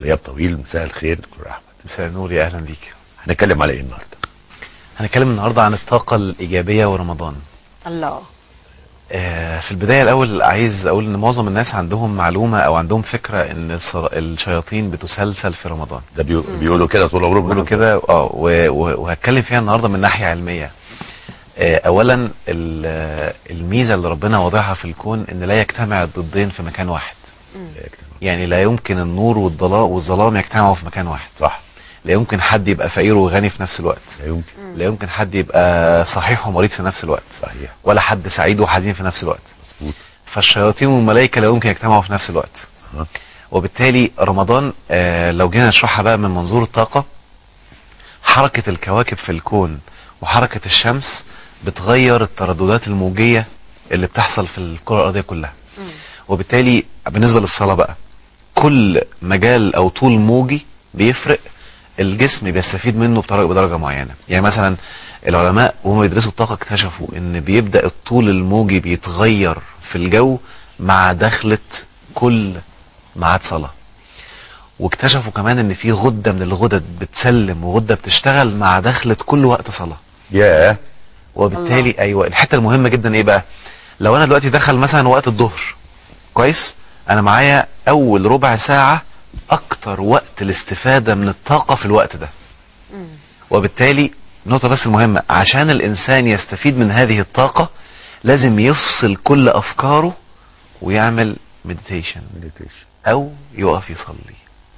غياب طويل مساء الخير دكتور احمد مساء النور يا اهلا بيك هنتكلم على ايه النهارده هنتكلم النهارده عن الطاقه الايجابيه ورمضان الله آه، في البدايه الاول عايز اقول ان معظم الناس عندهم معلومه او عندهم فكره ان الصرا- الشياطين بتسلسل في رمضان ده بيو- بيقولوا كده طول عمرهم بيقولوا كده اه و- و- وهتكلم فيها النهارده من ناحيه علميه آه، اولا ال- آه، الميزه اللي ربنا واضعها في الكون ان لا يجتمع الضدين في مكان واحد يعني لا يمكن النور والظلام والظلام يجتمعوا في مكان واحد صح لا يمكن حد يبقى فقير وغني في نفس الوقت لا يمكن لا يمكن حد يبقى صحيح ومريض في نفس الوقت صحيح ولا حد سعيد وحزين في نفس الوقت مظبوط فالشياطين والملائكه لا يمكن يجتمعوا في نفس الوقت أها. وبالتالي رمضان آه لو جينا نشرحها بقى من منظور الطاقه حركه الكواكب في الكون وحركه الشمس بتغير الترددات الموجيه اللي بتحصل في الكره الارضيه كلها وبالتالي بالنسبه للصلاه بقى كل مجال او طول موجي بيفرق الجسم بيستفيد منه بطريقه بدرجه معينه يعني مثلا العلماء وهم بيدرسوا الطاقه اكتشفوا ان بيبدا الطول الموجي بيتغير في الجو مع دخله كل ميعاد صلاه واكتشفوا كمان ان في غده من الغدد بتسلم وغده بتشتغل مع دخله كل وقت صلاه ياه وبالتالي الله. ايوه الحته المهمه جدا ايه بقى لو انا دلوقتي دخل مثلا وقت الظهر كويس انا معايا اول ربع ساعه اكتر وقت الاستفاده من الطاقه في الوقت ده وبالتالي نقطه بس المهمه عشان الانسان يستفيد من هذه الطاقه لازم يفصل كل افكاره ويعمل مديتيشن او يقف يصلي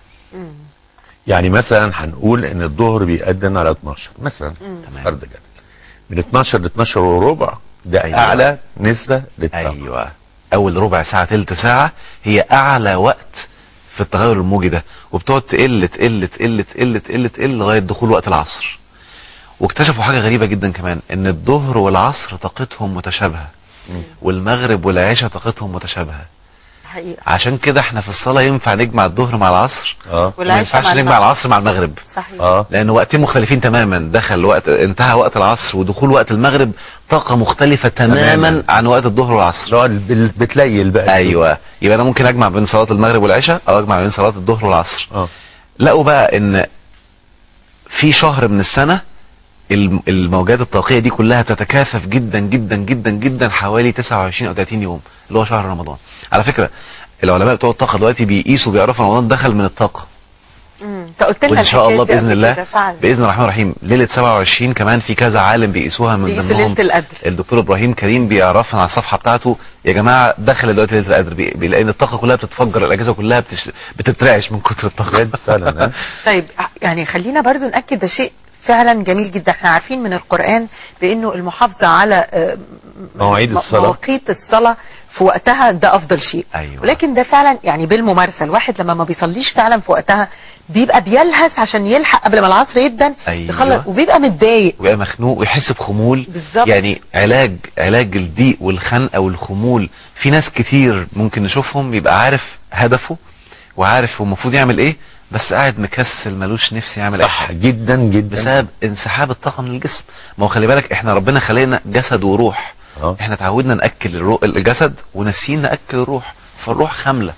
يعني مثلا هنقول ان الظهر بيأذن على 12 مثلا تمام فرض جدل من 12 ل 12 وربع ده أيوة. اعلى نسبه للطاقه ايوه اول ربع ساعه تلت ساعه هي اعلى وقت في التغير الموجي ده وبتقعد تقل تقل تقل تقل تقل تقل لغايه دخول وقت العصر واكتشفوا حاجه غريبه جدا كمان ان الظهر والعصر طاقتهم متشابهه مم. والمغرب والعشاء طاقتهم متشابهه حقيقة عشان كده احنا في الصلاه ينفع نجمع الظهر مع العصر اه وما والعشاء ينفعش مع نجمع المغرب. العصر مع المغرب صحيح اه لان وقتين مختلفين تماما دخل وقت انتهى وقت العصر ودخول وقت المغرب طاقه مختلفه تماما, تماماً. عن وقت الظهر والعصر اللي هو ال- بتليل بقى ايوه يبقى انا ممكن اجمع بين صلاه المغرب والعشاء او اجمع بين صلاه الظهر والعصر اه لقوا بقى ان في شهر من السنه الم- الموجات الطاقيه دي كلها تتكاثف جدا جدا جدا جدا حوالي 29 او 30 يوم اللي هو شهر رمضان على فكره العلماء بتوع الطاقه دلوقتي بيقيسوا بيعرفوا رمضان دخل من الطاقه مم. انت قلت لنا وان شاء الله الحكاية دي باذن قبل الله كده فعلا. باذن الرحمن الرحيم ليله 27 كمان في كذا عالم بيقيسوها من بيقيسوا ضمنهم ليلة القدر الدكتور ابراهيم كريم بيعرفنا على الصفحه بتاعته يا جماعه دخل دلوقتي ليله القدر بي- بيلاقي ان الطاقه كلها بتتفجر الاجهزه كلها بتش... بتترعش من كتر الطاقه بجد فعلا ها طيب يعني خلينا برضو نأكد ده شيء فعلا جميل جدا احنا عارفين من القرآن بأنه المحافظة على آه، مواعيد م- الصلاة. مواقيت الصلاة في وقتها ده أفضل شيء ايوه ولكن ده فعلا يعني بالممارسة الواحد لما ما بيصليش فعلا في وقتها بيبقى بيلهس عشان يلحق قبل ما العصر يبدأ أيوة. يخلص وبيبقى متضايق ويبقى مخنوق ويحس بخمول بالظبط يعني علاج علاج الضيق والخنقه والخمول في ناس كتير ممكن نشوفهم يبقى عارف هدفه وعارف هو المفروض يعمل ايه بس قاعد مكسل ملوش نفس يعمل اي صح حاجه جدا جدا بسبب انسحاب الطاقه من الجسم ما هو خلي بالك احنا ربنا خلقنا جسد وروح اه احنا اتعودنا ناكل الرو... الجسد وناسيين ناكل الروح فالروح خامله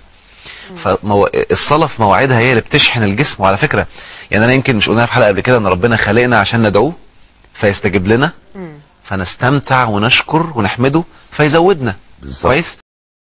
فالصلاه في مواعيدها هي اللي بتشحن الجسم وعلى فكره يعني انا يمكن مش قلناها في حلقه قبل كده ان ربنا خلقنا عشان ندعوه فيستجيب لنا مم. فنستمتع ونشكر ونحمده فيزودنا بالظبط كويس